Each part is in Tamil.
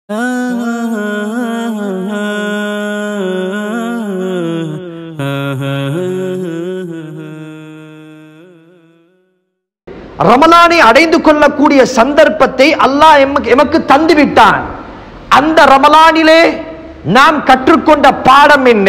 ரமலானை அடைந்து கொள்ளக்கூடிய சந்தர்ப்பத்தை அல்லாஹ் எமக்கு எமக்கு தந்து விட்டான் அந்த ரமலானிலே நாம் கற்றுக்கொண்ட பாடம் என்ன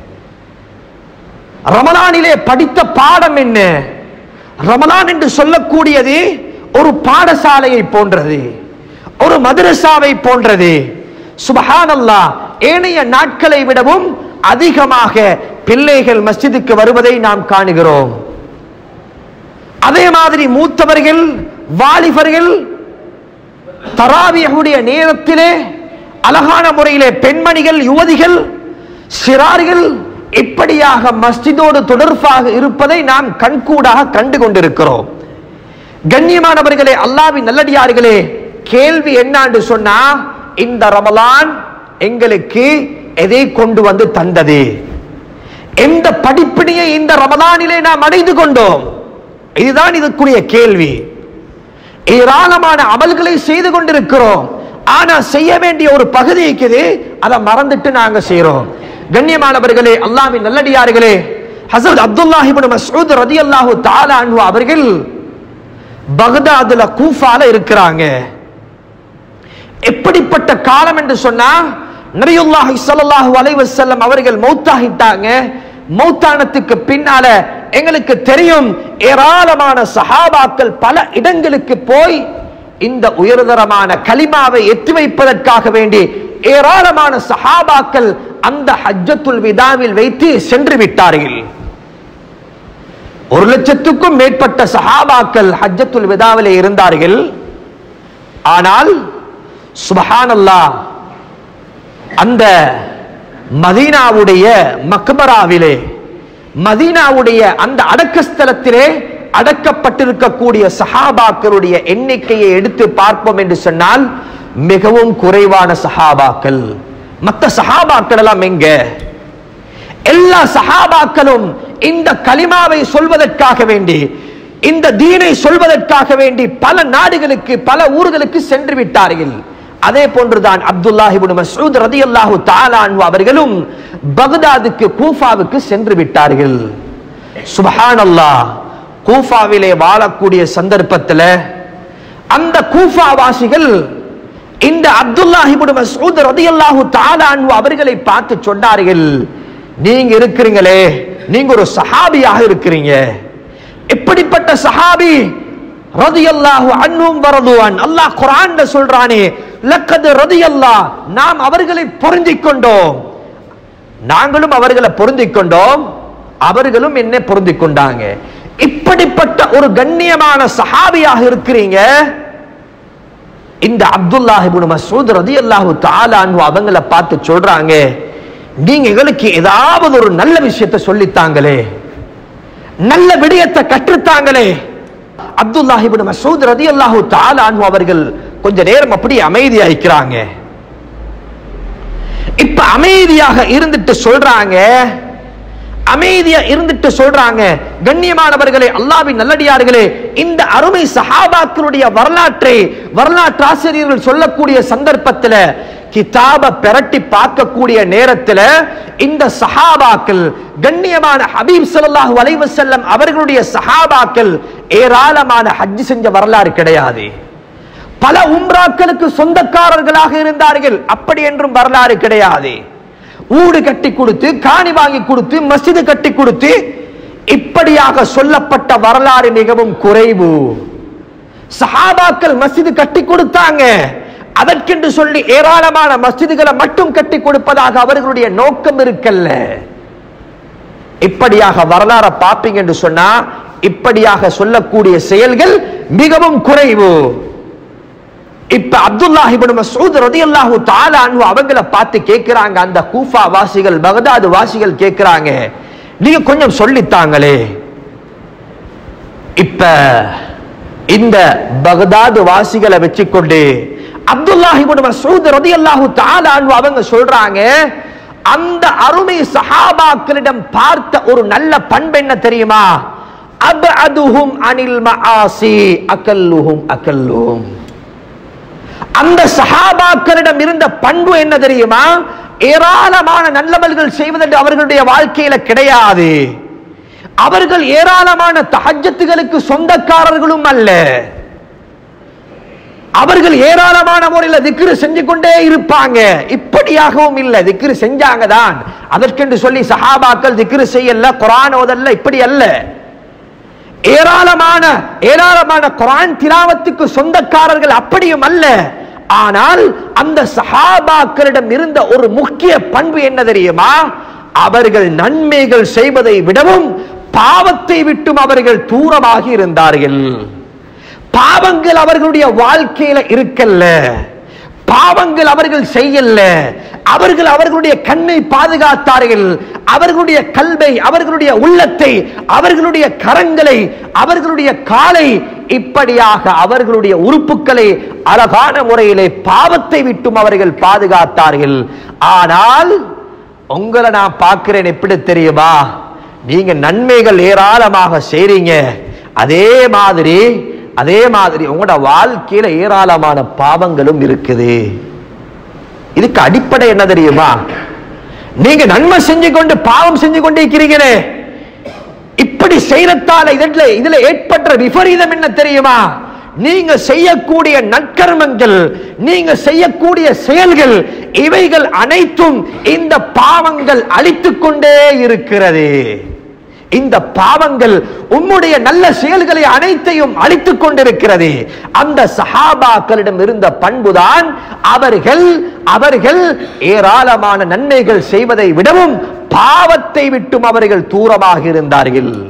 ரமலானிலே படித்த பாடம் என்ன ரமலான் என்று சொல்லக்கூடியது ஒரு பாடசாலையை போன்றது ஒரு மதரசாவை போன்றது சுபஹானல்லா ஏனைய நாட்களை விடவும் அதிகமாக பிள்ளைகள் மஸ்ஜிதுக்கு வருவதை நாம் காணுகிறோம் அதே மாதிரி மூத்தவர்கள் வாலிபர்கள் தராவியகுடைய நேரத்திலே அழகான முறையிலே பெண்மணிகள் யுவதிகள் சிறார்கள் இப்படியாக மஸ்ஜிதோடு தொடர்பாக இருப்பதை நாம் கண்கூடாக கண்டு கொண்டிருக்கிறோம் கண்ணியமானவர்களே அல்லாவின் நல்லடியார்களே கேள்வி என்னான்னு சொன்னா இந்த ரமலான் எங்களுக்கு எதை கொண்டு வந்து தந்தது எந்த படிப்பினையை இந்த ரமலானிலே நாம் அடைந்து கொண்டோம் இதுதான் இதுக்குரிய கேள்வி ஏராளமான அமல்களை செய்து கொண்டிருக்கிறோம் ஆனா செய்ய வேண்டிய ஒரு பகுதி இருக்குது அதை மறந்துட்டு நாங்க செய்யறோம் கண்ணியமானவர்களே அல்லாஹ்வின் நல்லடியார்களே ஹசரத் அப்துல்லாஹிபின் மஸ்ஊத் ரதியல்லாஹு தஆலா அன்ஹு அவர்கள் பக்தாதுல கூஃபால இருக்கிறாங்க எப்படிப்பட்ட காலம் என்று சொன்னா நபியுல்லாஹி ஸல்லல்லாஹு அலைஹி வஸல்லம் அவர்கள் மௌத்தாகிட்டாங்க மௌத்தானத்துக்கு பின்னால எங்களுக்கு தெரியும் ஏராளமான சஹாபாக்கள் பல இடங்களுக்கு போய் இந்த உயர்தரமான கலிமாவை எத்தி வைப்பதற்காக வேண்டி ஏராளமான சஹாபாக்கள் அந்த ஹஜ்ஜத்துல் விதாவில் வைத்து சென்று விட்டார்கள் ஒரு லட்சத்துக்கும் மேற்பட்ட சஹாபாக்கள் ஹஜ்ஜத்துல் விதாவிலே இருந்தார்கள் ஆனால் சுபஹானல்லாஹ் அந்த மதீனாவுடைய மக்பராவிலே மதீனாவுடைய அந்த அடக்கஸ்தலத்திலே அடக்கப்பட்டிருக்கக்கூடிய சஹாபாக்களுடைய எண்ணிக்கையை எடுத்து பார்ப்போம் என்று சொன்னால் மிகவும் குறைவான சஹாபாக்கள் மற்ற சஹாபாக்கள் எல்லாம் எங்க எல்லா சஹாபாக்களும் இந்த கலிமாவை சொல்வதற்காக வேண்டி இந்த தீனை சொல்வதற்காக வேண்டி பல நாடுகளுக்கு பல ஊர்களுக்கு சென்று விட்டார்கள் அதே போன்றுதான் அப்துல்லாஹிபின் மசூத் ரதியல்லாஹு தஆலா அன்ஹு அவர்களும் பக்தாதுக்கு கூஃபாவுக்கு சென்று விட்டார்கள் சுபஹானல்லாஹ் கூஃபாவிலே வாழக்கூடிய சந்தர்ப்பத்தில் அந்த கூஃபா வாசிகள் இந்த அப்துல்லாஹிபின் மசூத் ரதியல்லாஹு தஆலா அன்ஹு அவர்களை பார்த்து சொன்னார்கள் நீங்க இருக்கிறீங்களே நீங்க ஒரு சஹாபியாக இருக்கிறீங்க எப்படிப்பட்ட சஹாபி ரதியல்லாஹு அன்ஹும் வரதுவான் அல்லாஹ் குர்ஆன்ல சொல்றானே லக்கது ரதியல்லாஹ் நாம் அவர்களை பொருந்திக் கொண்டோம் நாங்களும் அவர்களை பொருந்திக் கொண்டோம் அவர்களும் என்ன பொருந்திக் கொண்டாங்க இப்படிப்பட்ட ஒரு கண்ணியமான சஹாபியாக இருக்கிறீங்க இந்த அப்துல்லாஹ் இப்னு மஸ்ஊத் ரலியல்லாஹு தஆலா அன்ஹு அவங்கள பார்த்து சொல்றாங்க நீங்க எங்களுக்கு ஏதாவது ஒரு நல்ல விஷயத்தை சொல்லித்தாங்களே நல்ல விடயத்தை கற்றுத்தாங்களே அப்துல்லாஹ் இப்னு மஸ்ஊத் ரலியல்லாஹு தஆலா அன்ஹு அவர்கள் கொஞ்ச நேரம் அப்படியே அமைதியாயிக்கிறாங்க இப்ப அமைதியாக இருந்துட்டு சொல்றாங்க அமைதியா இருந்துட்டு சொல்றாங்க கண்ணியமானவர்களே அல்லாவின் நல்லடியார்களே இந்த அருமை சஹாபாக்களுடைய வரலாற்றை வரலாற்று ஆசிரியர்கள் சொல்லக்கூடிய சந்தர்ப்பத்தில் கிதாப பெரட்டி பார்க்கக்கூடிய நேரத்தில் இந்த சஹாபாக்கள் கண்ணியமான ஹபீப் ஸல்லல்லாஹு அலைஹி வஸல்லம் அவர்களுடைய சஹாபாக்கள் ஏராளமான ஹஜ் செஞ்ச வரலாறு கிடையாது பல உம்ராக்களுக்கு சொந்தக்காரர்களாக இருந்தார்கள் அப்படி என்றும் வரலாறு கிடையாது ஊடு கட்டி கொடுத்து காணி வாங்கி கொடுத்து மஸ்ஜிது கட்டி கொடுத்து இப்படியாக சொல்லப்பட்ட வரலாறு மிகவும் குறைவு சஹாபாக்கள் மஸ்ஜிது கட்டி கொடுத்தாங்க அதற்கென்று சொல்லி ஏராளமான மஸ்ஜிதுகளை மட்டும் கட்டி கொடுப்பதாக அவர்களுடைய நோக்கம் இருக்கல்ல இப்படியாக வரலாறை பார்ப்பீங்க என்று சொன்னா இப்படியாக சொல்லக்கூடிய செயல்கள் மிகவும் குறைவு இப்ப அப்துல்லாஹ் இப்னு மஸ்ஊத் ரலியல்லாஹு தஆலா அன்ஹு அவங்கள பார்த்து கேக்குறாங்க அந்த கூஃபா வாசிகள் பகதாது வாசிகள் கேக்குறாங்க நீங்க கொஞ்சம் சொல்லித்தாங்களே இப்ப இந்த பகதாது வாசிகளை வச்சுக்கொண்டு அப்துல்லாஹ் இப்னு மஸ்ஊத் ரலியல்லாஹு தஆலா அன்ஹு அவங்க சொல்றாங்க அந்த அருமை சஹாபாக்களிடம் பார்த்த ஒரு நல்ல பண்பு என்ன தெரியுமா அப்அதுஹும் அனில் மஆசி அகல்லுஹும் அகல்லுஹும் அந்த சஹாபாக்களிடம் இருந்த பண்பு என்ன தெரியுமா ஏராளமான நல்லமல்கள் செய்வதற்கு அவர்களுடைய வாழ்க்கையில கிடையாது அவர்கள் ஏராளமான தஹஜத்துகளுக்கு சொந்தக்காரர்களும் அல்ல அவர்கள் ஏராளமான முறையில் திக்ரு செஞ்சு கொண்டே இருப்பாங்க இப்படியாகவும் இல்லை திக்ரு செஞ்சாங்க தான் அதற்கென்று சொல்லி சஹாபாக்கள் திக்ரு செய்யல குரான் ஓதல்ல இப்படி அல்ல ஏராளமான ஏராளமான குரான் திலாவத்துக்கு சொந்தக்காரர்கள் அப்படியும் அல்ல ஆனால் அந்த சஹாபாக்களிடம் இருந்த ஒரு முக்கிய பண்பு என்ன தெரியுமா அவர்கள் நன்மைகள் செய்வதை விடவும் பாவத்தை விட்டும் அவர்கள் தூரமாகி இருந்தார்கள் பாவங்கள் அவர்களுடைய வாழ்க்கையில இருக்கல்ல பாவங்கள் அவர்கள் செய்யல அவர்கள் அவர்களுடைய கண்ணை பாதுகாத்தார்கள் அவர்களுடைய கல்வை அவர்களுடைய உள்ளத்தை அவர்களுடைய கரங்களை அவர்களுடைய காலை இப்படியாக அவர்களுடைய உறுப்புகளை அழகான முறையிலே பாவத்தை விட்டும் அவர்கள் பாதுகாத்தார்கள் ஆனால் உங்களை நான் பார்க்கிறேன் எப்படி தெரியுமா நீங்க நன்மைகள் ஏராளமாக செய்றீங்க அதே மாதிரி அதே மாதிரி உங்களோட வாழ்க்கையில ஏராளமான பாவங்களும் இருக்குது இதுக்கு அடிப்படை என்ன தெரியுமா நீங்க நன்மை செஞ்சு கொண்டு பாவம் செஞ்சு கொண்டு இருக்கிறீங்களே இப்படி செய்யறதால இதுல இதுல ஏற்பட்ட விபரீதம் என்ன தெரியுமா நீங்க செய்யக்கூடிய நற்கர்மங்கள் நீங்க செய்யக்கூடிய செயல்கள் இவைகள் அனைத்தும் இந்த பாவங்கள் அழித்துக் கொண்டே இருக்கிறது இந்த பாவங்கள் உம்முடைய நல்ல செயல்களை அனைத்தையும் அழித்துக் கொண்டிருக்கிறது அந்த சஹாபாக்களிடம் இருந்த பண்புதான் அவர்கள் அவர்கள் ஏராளமான நன்மைகள் செய்வதை விடவும் பாவத்தை விட்டும் அவர்கள் தூரமாக இருந்தார்கள்